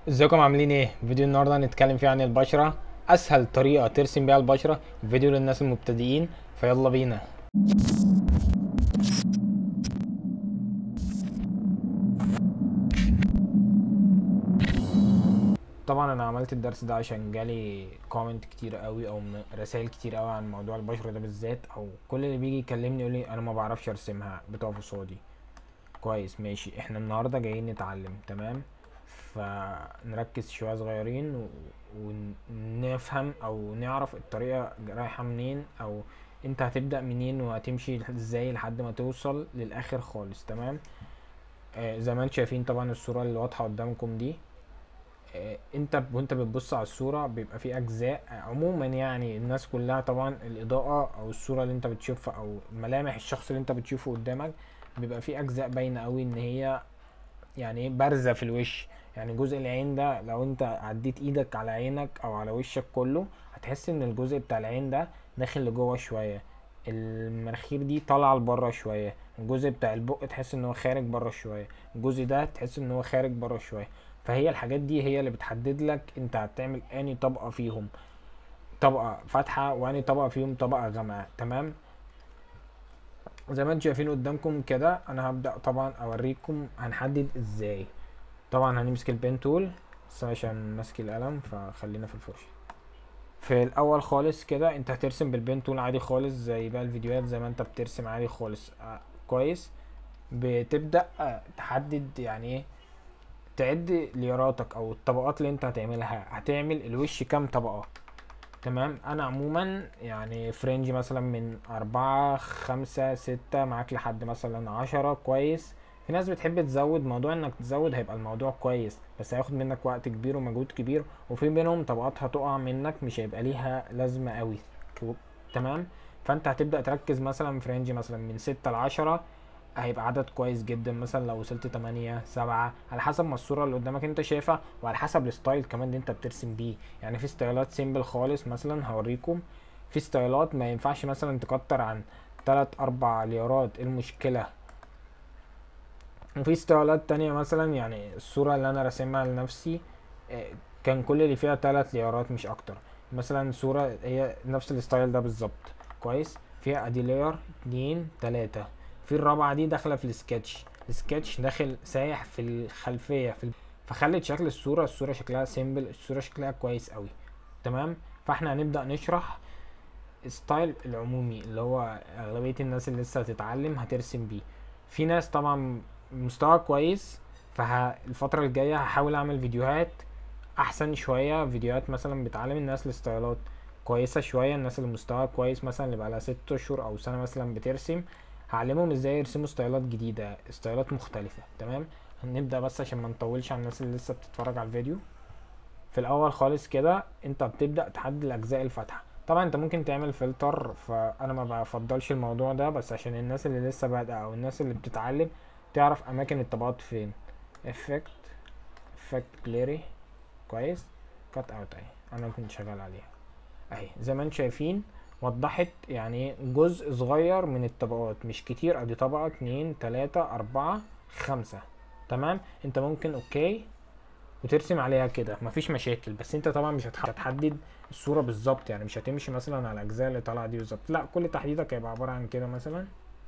ازيكم عاملين ايه فيديو النهارده هنتكلم فيه عن البشره اسهل طريقه ترسم بيها البشره فيديو للناس المبتدئين فيلا بينا طبعا انا عملت الدرس ده عشان جالي كومنت كتير قوي او رسائل كتير قوي عن موضوع البشره ده بالذات او كل اللي بيجي يكلمني يقول لي انا ما بعرفش ارسمها بتقف قصادي كويس ماشي احنا النهارده جايين نتعلم تمام فنركز شوية صغيرين و- ونفهم او نعرف الطريقة رايحة منين او انت هتبدأ منين وهتمشي ازاي لحد ما توصل للاخر خالص تمام آه زي ما انتم شايفين طبعا الصورة اللي واضحة قدامكم دي آه انت ب- وانت بتبص على الصورة بيبقى في اجزاء آه، عموما يعني الناس كلها طبعا الاضاءة او الصورة اللي انت بتشوفها او ملامح الشخص اللي انت بتشوفه قدامك بيبقى في اجزاء باينة قوي ان هي يعني ايه بارزة في الوش يعني جزء العين ده لو انت عديت ايدك على عينك او على وشك كله هتحس ان الجزء بتاع العين ده داخل لجوه شوية المناخير دي طالعة لبره شوية الجزء بتاع البق تحس ان هو خارج بره شوية الجزء ده تحس ان هو خارج بره شوية فهي الحاجات دي هي اللي بتحدد لك انت هتعمل اني طبقة فيهم طبقة فاتحة واني طبقة فيهم طبقة غامقة تمام زي ما انتم شايفين قدامكم كده انا هبدأ طبعا اوريكم هنحدد ازاي طبعا هنمسك البين تول بس عشان ماسك القلم فخلينا في الفرشة في الاول خالص كده انت هترسم بالبين تول عادي خالص زي بقى الفيديوهات زي ما انت بترسم عادي خالص آه كويس بتبدأ آه تحدد يعني ايه تعد ليراتك او الطبقات اللي انت هتعملها هتعمل الوش كام طبقة تمام انا عموما يعني فرنجي مثلا من اربعة خمسة ستة معاك لحد مثلا عشرة كويس في ناس بتحب تزود موضوع انك تزود هيبقى الموضوع كويس بس هياخد منك وقت كبير ومجهود كبير وفي بينهم طبقات هتقع منك مش هيبقى ليها لازمة قوي كو- تمام فانت هتبدأ تركز مثلا في رينج مثلا من ستة لعشرة هيبقى عدد كويس جدا مثلا لو وصلت تمانية سبعة على حسب ما الصورة اللي قدامك انت شايفها وعلى حسب الستايل كمان اللي انت بترسم بيه يعني في ستايلات سيمبل خالص مثلا هوريكم في ستايلات ما ينفعش مثلا تكتر عن تلات اربع ليرات إيه المشكلة وفي ستايلات تانية مثلا يعني الصورة اللي انا راسمها لنفسي آه، كان كل اللي فيها تلات ليرات مش اكتر مثلا صورة هي نفس الستايل ده بالظبط كويس فيها ادي لير اتنين تلاتة في الرابعة دي داخلة في السكتش السكتش داخل سايح في الخلفية في ال... فخلت شكل الصورة الصورة شكلها سيمبل الصورة شكلها كويس قوي تمام فاحنا هنبدأ نشرح ستايل العمومي اللي هو أغلبية الناس اللي لسه هتتعلم هترسم بيه في ناس طبعا مستوى كويس فالفترة الجاية هحاول أعمل فيديوهات أحسن شوية فيديوهات مثلا بتعلم الناس الستايلات كويسة شوية الناس اللي مستواها كويس مثلا اللي بقالها ست أشهر أو سنة مثلا بترسم هعلمهم ازاي يرسموا ستايلات جديدة ستايلات مختلفة تمام هنبدأ بس عشان ما نطولش على الناس اللي لسه بتتفرج على الفيديو في الاول خالص كده انت بتبدأ تحدد الاجزاء الفاتحة طبعا انت ممكن تعمل فلتر فانا ما بفضلش الموضوع ده بس عشان الناس اللي لسه بادئة او الناس اللي بتتعلم تعرف اماكن الطبقات فين افكت افكت بليري كويس كات اوت اهي انا كنت شغال عليها اهي زي ما انتم شايفين وضحت يعني جزء صغير من الطبقات مش كتير ادي طبقة اتنين تلاتة اربعة خمسة تمام انت ممكن اوكي وترسم عليها كده مفيش مشاكل بس انت طبعا مش هتح- هتحدد الصورة بالظبط يعني مش هتمشي مثلا على الاجزاء اللي طالعة دي بالظبط لا كل تحديدك هيبقى عبارة عن كده مثلا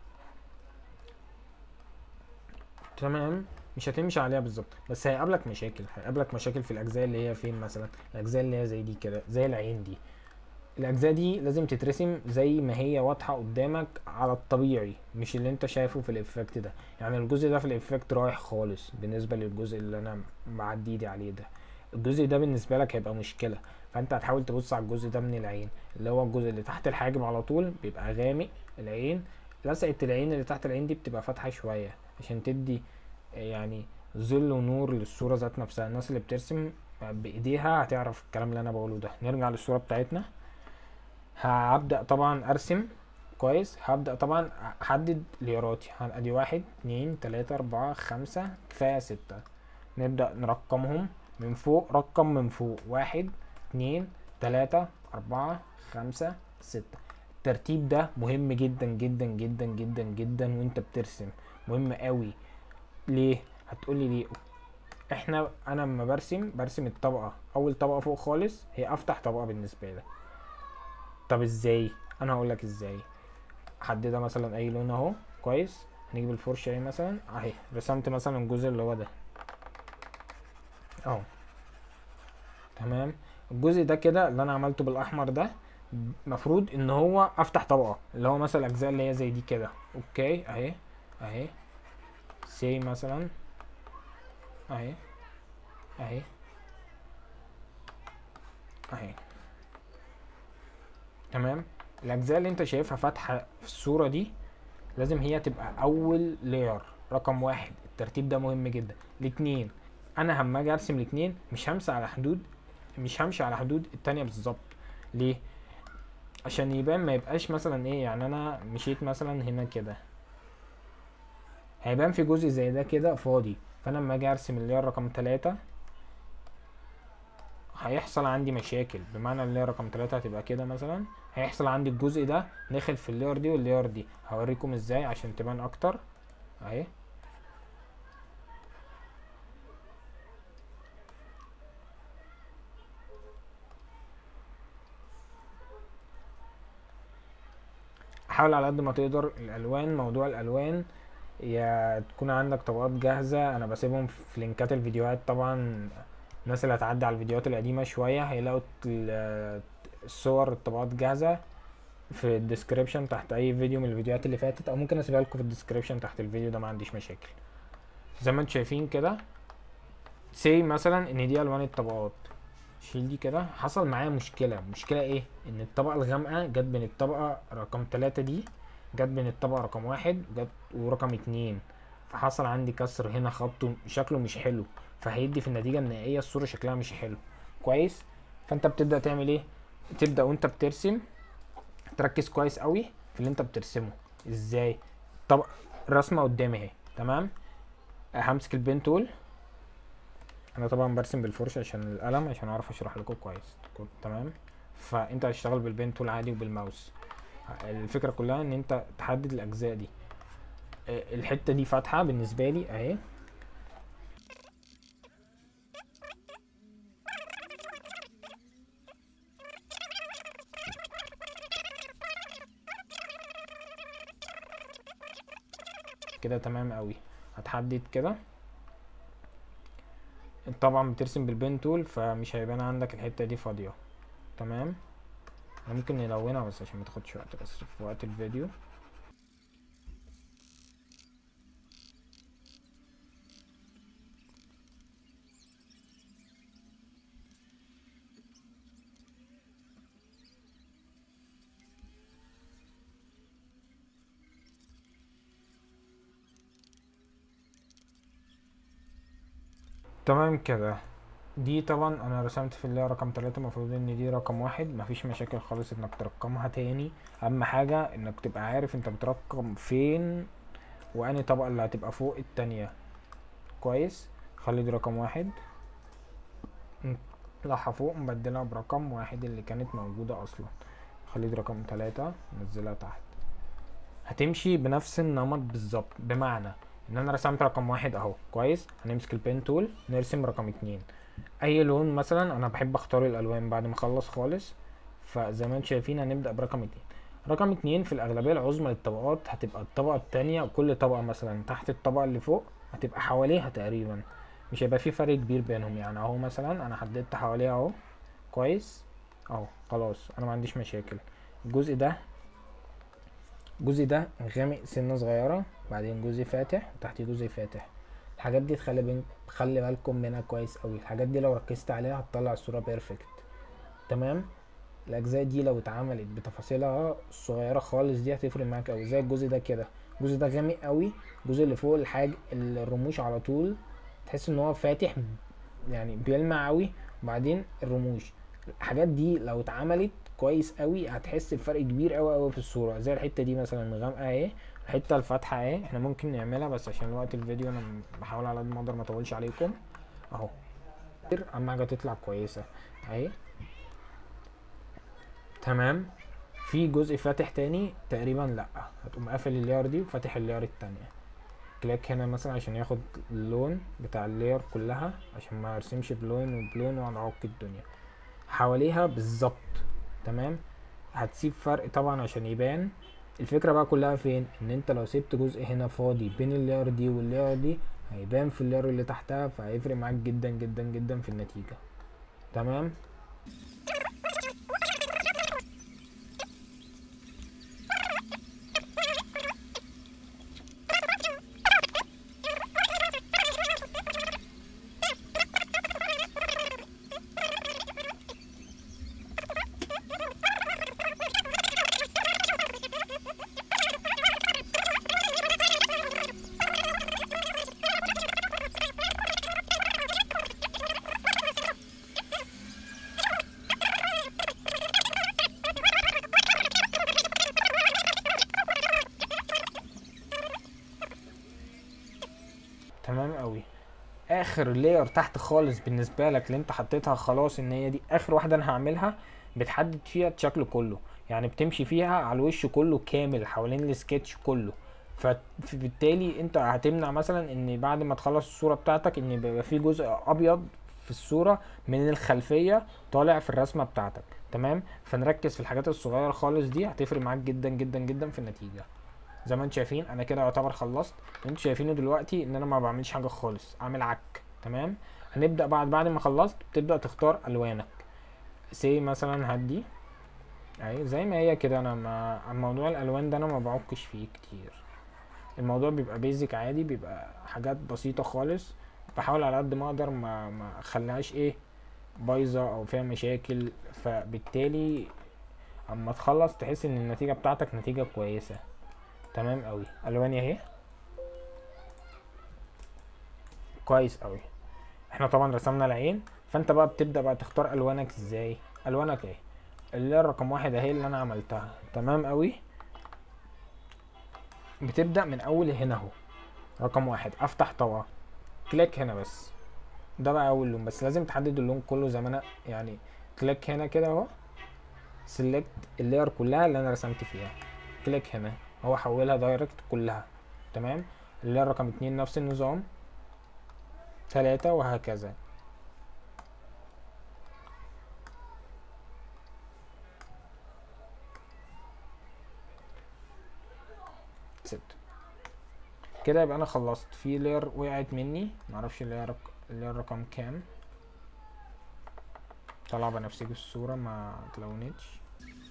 تمام مش هتمشي عليها بالظبط بس هيقابلك مشاكل هيقابلك مشاكل في الاجزاء اللي هي فين مثلا الاجزاء اللي هي زي دي كده زي العين دي الاجزاء دي لازم تترسم زي ما هي واضحه قدامك على الطبيعي مش اللي انت شايفه في الافكت ده يعني الجزء ده في الافكت رايح خالص بالنسبه للجزء اللي انا معدي ايدي عليه ده الجزء ده بالنسبه لك هيبقى مشكله فانت هتحاول تبص على الجزء ده من العين اللي هو الجزء اللي تحت الحاجب على طول بيبقى غامق العين لسعة العين اللي تحت العين دي بتبقى فاتحه شويه عشان تدي يعني ظل ونور للصوره ذات نفسها الناس اللي بترسم بايديها هتعرف الكلام اللي انا بقوله ده نرجع للصوره بتاعتنا هبدأ طبعا ارسم كويس هبدأ طبعا احدد ليراتي هن- ادي واحد اتنين تلاتة اربعة خمسة كفاية ستة نبدأ نرقمهم من فوق رقم من فوق واحد اتنين تلاتة اربعة خمسة ستة الترتيب ده مهم جدا جدا جدا جدا جدا وانت بترسم مهم قوي ليه هتقولي ليه احنا انا لما برسم برسم الطبقه اول طبقه فوق خالص هي افتح طبقه بالنسبه لي طب ازاي انا هقول لك ازاي حددها مثلا اي لون اهو كويس نجيب الفرشه اهي مثلا اهي رسمت مثلا الجزء اللي هو ده اهو تمام الجزء ده كده اللي انا عملته بالاحمر ده مفروض ان هو افتح طبقه اللي هو مثلا الاجزاء اللي هي زي دي كده اوكي اهي اهي سي مثلا اهي اهي اهي تمام الاجزاء اللي انت شايفها فاتحه في الصوره دي لازم هي تبقى اول لاير رقم واحد الترتيب ده مهم جدا الاتنين انا هما اجي ارسم الاتنين مش همشي على حدود مش همشي على حدود التانية بالظبط ليه عشان يبان ما يبقاش مثلا ايه يعني انا مشيت مثلا هنا كده هيبان في جزء زي ده كده فاضي فانا لما اجي ارسم اللي رقم تلاتة هيحصل عندي مشاكل بمعنى اللي رقم تلاتة هتبقى كده مثلا هيحصل عندي الجزء ده داخل في اللير دي واللير دي هوريكم ازاي عشان تبان اكتر اهي حاول على قد ما تقدر الالوان موضوع الالوان يا تكون عندك طبقات جاهزة انا بسيبهم في لينكات الفيديوهات طبعا الناس اللي هتعدي على الفيديوهات القديمة شوية هيلاقوا الصور الطبقات جاهزة في الديسكريبشن تحت اي فيديو من الفيديوهات اللي فاتت او ممكن اسيبها لكم في الديسكريبشن تحت الفيديو ده ما عنديش مشاكل زي ما انتم شايفين كده سي مثلا ان دي الوان الطبقات شيل دي كده حصل معايا مشكله مشكله ايه ان الطبقه الغامقه جت بين الطبقه رقم تلاتة دي جت بين الطبقه رقم واحد وجت ورقم اتنين فحصل عندي كسر هنا خبطه شكله مش حلو فهيدي في النتيجه النهائيه الصوره شكلها مش حلو كويس فانت بتبدا تعمل ايه تبدا وانت بترسم تركز كويس قوي في اللي انت بترسمه ازاي طب الرسمه قدامي اهي تمام همسك البين تول انا طبعا برسم بالفرشه عشان القلم عشان اعرف اشرح لكم كويس تمام فانت هتشتغل بالبين تول عادي وبالماوس الفكره كلها ان انت تحدد الاجزاء دي الحته دي فاتحه بالنسبه لي اهي كده تمام قوي هتحدد كده طبعا بترسم بالبين تول فمش هيبان عندك الحته دي فاضيه تمام ممكن نلونها بس عشان ما تاخدش وقت بس في وقت الفيديو تمام كده دي طبعا انا رسمت في اللي رقم تلاتة المفروض ان دي رقم واحد مفيش مشاكل خالص انك ترقمها تاني اهم حاجة انك تبقى عارف انت بترقم فين واني طبقة اللي هتبقى فوق التانية كويس خلي دي رقم واحد نطلعها فوق نبدلها برقم واحد اللي كانت موجودة اصلا خلي دي رقم تلاتة نزلها تحت هتمشي بنفس النمط بالظبط بمعنى ان انا رسمت رقم واحد اهو كويس هنمسك البين تول نرسم رقم اتنين اي لون مثلا انا بحب اختار الالوان بعد ما اخلص خالص فزي ما انتم شايفين هنبدا برقم اتنين رقم اتنين في الاغلبيه العظمى للطبقات هتبقى الطبقه التانية وكل طبقه مثلا تحت الطبقه اللي فوق هتبقى حواليها تقريبا مش هيبقى في فرق كبير بينهم يعني اهو مثلا انا حددت حواليها اهو كويس اهو خلاص انا ما عنديش مشاكل الجزء ده الجزء ده غامق سنه صغيره بعدين جزء فاتح وتحتيه جزء فاتح الحاجات دي تخلي بين خلي بالكم منها كويس قوي الحاجات دي لو ركزت عليها هتطلع الصوره بيرفكت تمام الاجزاء دي لو اتعملت بتفاصيلها الصغيره خالص دي هتفرق معاك قوي زي الجزء ده كده الجزء ده غامق قوي الجزء اللي فوق الحاج الرموش على طول تحس ان هو فاتح يعني بيلمع قوي وبعدين الرموش الحاجات دي لو اتعملت كويس قوي هتحس بفرق كبير قوي قوي في الصوره زي الحته دي مثلا غامقه اهي الحته الفاتحه اهي احنا ممكن نعملها بس عشان وقت الفيديو انا بحاول على قد ما اقدر ما اطولش عليكم اهو اهم حاجه تطلع كويسه اهي تمام في جزء فاتح تاني تقريبا لا هتقوم قافل اللاير دي وفاتح اللاير التانية كليك هنا مثلا عشان ياخد اللون بتاع اللاير كلها عشان ما ارسمش بلون وبلون واعك الدنيا حواليها بالظبط تمام هتسيب فرق طبعا عشان يبان الفكرة بقى كلها فين ان انت لو سبت جزء هنا فاضي بين اللاير دي واللاير دي هيبان في اللاير اللي تحتها فهيفرق معاك جدا جدا جدا في النتيجة تمام تمام قوي اخر لاير تحت خالص بالنسبه لك اللي انت حطيتها خلاص ان هي دي اخر واحده انا هعملها بتحدد فيها الشكل كله يعني بتمشي فيها على الوش كله كامل حوالين السكتش كله فبالتالي انت هتمنع مثلا ان بعد ما تخلص الصوره بتاعتك ان يبقى في جزء ابيض في الصوره من الخلفيه طالع في الرسمه بتاعتك تمام فنركز في الحاجات الصغيره خالص دي هتفرق معاك جدا جدا جدا في النتيجه زي ما انتم شايفين انا كده يعتبر خلصت انتوا شايفينه دلوقتي ان انا ما بعملش حاجه خالص اعمل عك تمام هنبدا بعد بعد ما خلصت تبدا تختار الوانك سي مثلا هدي اهي زي ما هي كده انا ما موضوع الالوان ده انا ما بعكش فيه كتير الموضوع بيبقى بيزك عادي بيبقى حاجات بسيطه خالص بحاول على قد ما اقدر ما ما اخليهاش ايه بايظه او فيها مشاكل فبالتالي اما تخلص تحس ان النتيجه بتاعتك نتيجه كويسه تمام قوي الواني اهي كويس قوي احنا طبعا رسمنا العين فانت بقى بتبدا بقى تختار الوانك ازاي الوانك اهي اللي هي رقم واحد اهي اللي انا عملتها تمام قوي بتبدا من اول هنا اهو رقم واحد افتح طبعا كليك هنا بس ده بقى اول لون بس لازم تحدد اللون كله زي ما انا يعني كليك هنا كده اهو سيلكت اللاير كلها اللي انا رسمت فيها كليك هنا هو حولها دايركت كلها تمام اللي هي رقم اتنين نفس النظام تلاتة وهكذا ستة كده يبقى انا خلصت في لير وقعت مني معرفش اللي هي رق... اللي هي الرقم كام طلع بنفسجي الصورة ما تلونتش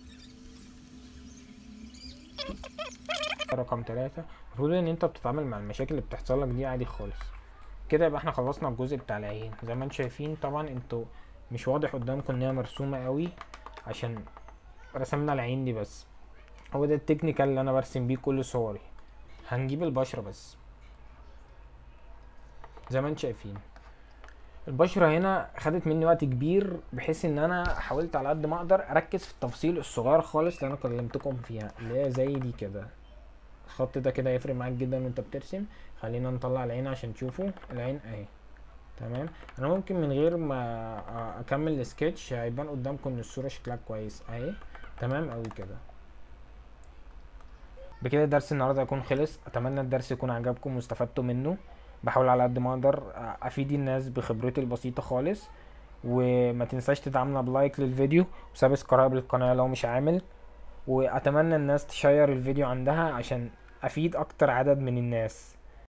رقم تلاتة المفروض ان انت بتتعامل مع المشاكل اللي بتحصل لك دي عادي خالص كده يبقى احنا خلصنا الجزء بتاع العين زي ما انتم شايفين طبعا انتوا مش واضح قدامكم ان هي مرسومة قوي عشان رسمنا العين دي بس هو ده التكنيكال اللي انا برسم بيه كل صوري هنجيب البشرة بس زي ما انتم شايفين البشرة هنا خدت مني وقت كبير بحيث ان انا حاولت على قد ما اقدر اركز في التفاصيل الصغيرة خالص اللي انا كلمتكم فيها اللي هي زي دي كده الخط ده كده هيفرق معاك جدا وانت بترسم خلينا نطلع العين عشان تشوفوا العين اهي تمام انا ممكن من غير ما اكمل السكتش هيبان قدامكم ان الصورة شكلها كويس اهي تمام اوي كده بكده درس النهارده يكون خلص اتمنى الدرس يكون عجبكم واستفدتوا منه بحاول على قد ما اقدر افيد الناس بخبرتي البسيطه خالص وما تنساش تدعمنا بلايك للفيديو وسبسكرايب للقناه لو مش عامل واتمنى الناس تشير الفيديو عندها عشان افيد اكتر عدد من الناس